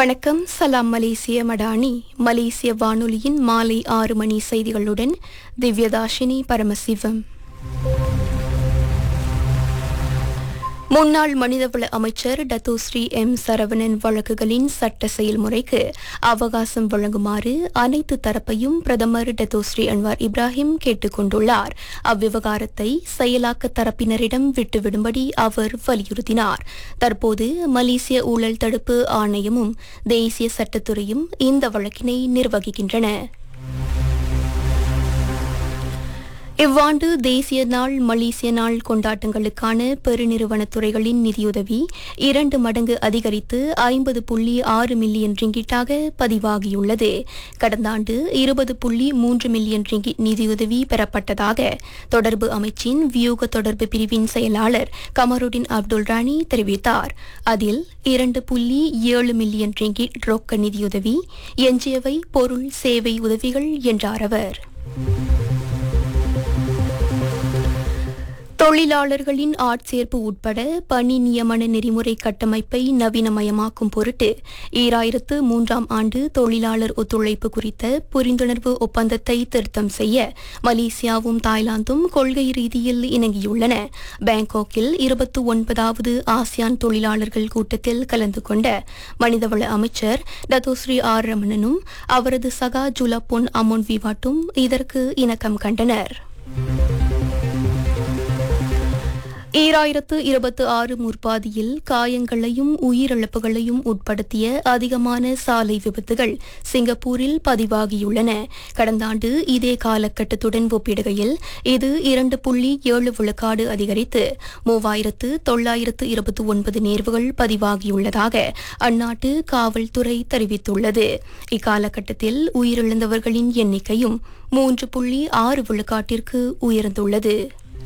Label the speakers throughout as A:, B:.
A: வணக்கம் சலாம் மலேசிய மடானி மலேசிய வானொலியின் மாலை ஆறு மணி செய்திகளுடன் திவ்யதாஷினி பரமசிவம் முன்னாள் மனிதவள அமைச்சர் டத்தோஸ்ரீ எம் சரவணன் வழக்குகளின் சட்ட செயல்முறைக்கு அவகாசம் வழங்குமாறு அனைத்து தரப்பையும் பிரதமர் டத்தோஸ்ரீ அன்வார் இப்ராஹிம் கேட்டுக் கொண்டுள்ளார் அவ்விவகாரத்தை செயலாக்க தரப்பினரிடம் விட்டுவிடும்படி அவர் வலியுறுத்தினார் தற்போது மலேசிய ஊழல் தடுப்பு ஆணையமும் தேசிய சட்டத்துறையும் இந்த வழக்கினை நிர்வகிக்கின்றன இவ்வாண்டு தேசிய நாள் மலேசிய நாள் கொண்டாட்டங்களுக்கான பெருநிறுவனத் துறைகளின் நிதியுதவி இரண்டு மடங்கு அதிகரித்து ஐம்பது புள்ளி ஆறு மில்லியன் ரிங்கிட்டாக பதிவாகியுள்ளது கடந்த ஆண்டு இருபது புள்ளி மூன்று மில்லியன் ரிங்கிட் நிதியுதவி பெறப்பட்டதாக தொடர்பு அமைச்சின் வியூக தொடர்பு பிரிவின் செயலாளர் கமருடின் அப்துல் ராணி தெரிவித்தார் அதில் இரண்டு புள்ளி ஏழு மில்லியன் ரிங்கிட் ரொக்க நிதியுதவி எஞ்சியவை பொருள் சேவை உதவிகள் என்றார் அவர் தொழிலாளர்களின் ஆட்சேர்ப்பு உட்பட பணி நியமன நெறிமுறை கட்டமைப்பை நவீனமயமாக்கும் பொருட்டு ஈராயிரத்து மூன்றாம் ஆண்டு தொழிலாளர் ஒத்துழைப்பு குறித்த புரிந்துணர்வு ஒப்பந்தத்தை திருத்தம் செய்ய மலேசியாவும் தாய்லாந்தும் கொள்கை ரீதியில் இணங்கியுள்ளன பாங்காக்கில் இருபத்தி ஒன்பதாவது ஆசியான் தொழிலாளர்கள் கூட்டத்தில் கலந்து கொண்ட மனிதவள அமைச்சர் டத்தோஸ்ரீ ஆர் ரமணனும் அவரது சகா ஜுலப்பொன் அமோன் விவாட்டும் இதற்கு இணக்கம் கண்டனர் ஈராயிரத்து இருபத்தி ஆறு முற்பாதியில் காயங்களையும் உயிரிழப்புகளையும் உட்படுத்திய அதிகமான சாலை விபத்துகள் சிங்கப்பூரில் பதிவாகியுள்ளன கடந்த ஆண்டு இதே காலகட்டத்துடன் ஒப்பிடுகையில் இது இரண்டு புள்ளி ஏழு விழுக்காடு அதிகரித்து மூவாயிரத்து தொள்ளாயிரத்து இருபத்தி ஒன்பது நேர்வுகள் பதிவாகியுள்ளதாக அந்நாட்டு காவல்துறை தெரிவித்துள்ளது இக்காலகட்டத்தில் உயிரிழந்தவர்களின் எண்ணிக்கையும் மூன்று புள்ளி ஆறு விழுக்காட்டிற்கு உயர்ந்துள்ளது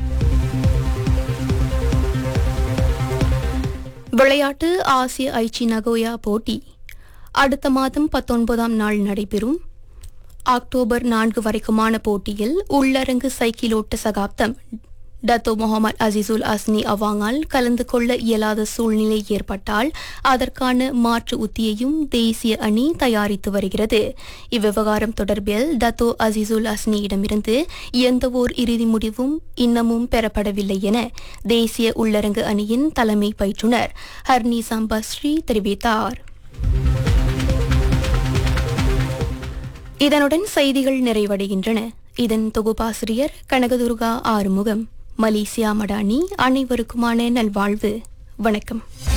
A: விளையாட்டு ஆசிய ஐச்சி நகோயா போட்டி அடுத்த மாதம் பத்தொன்பதாம் நாள் நடைபெறும் அக்டோபர் நான்கு வரைக்குமான போட்டியில் உள்ளரங்கு சைக்கிளோட்ட சகாப்தம் டத்தோ முகமது அசிசுல் அஸ்னி அவாங்கால் கலந்து கொள்ள இயலாத சூழ்நிலை ஏற்பட்டால் அதற்கான மாற்று உத்தியையும் தேசிய அணி தயாரித்து வருகிறது இவ்விவகாரம் தொடர்பில் டத்தோ அசிசுல் அஸ்னியிடமிருந்து எந்தவோர் இறுதி முடிவும் இன்னமும் பெறப்படவில்லை என தேசிய உள்ளரங்கு அணியின் தலைமை பயிற்றுனர் ஹர்னி சம்பஸ்ரீ தெரிவித்தார் இதனுடன் செய்திகள் நிறைவடைகின்றன இதன் தொகுப்பாசிரியர் கனகதுர்கா ஆறுமுகம் மலேசியா மடானி அனைவருக்குமான நல்வாழ்வு வணக்கம்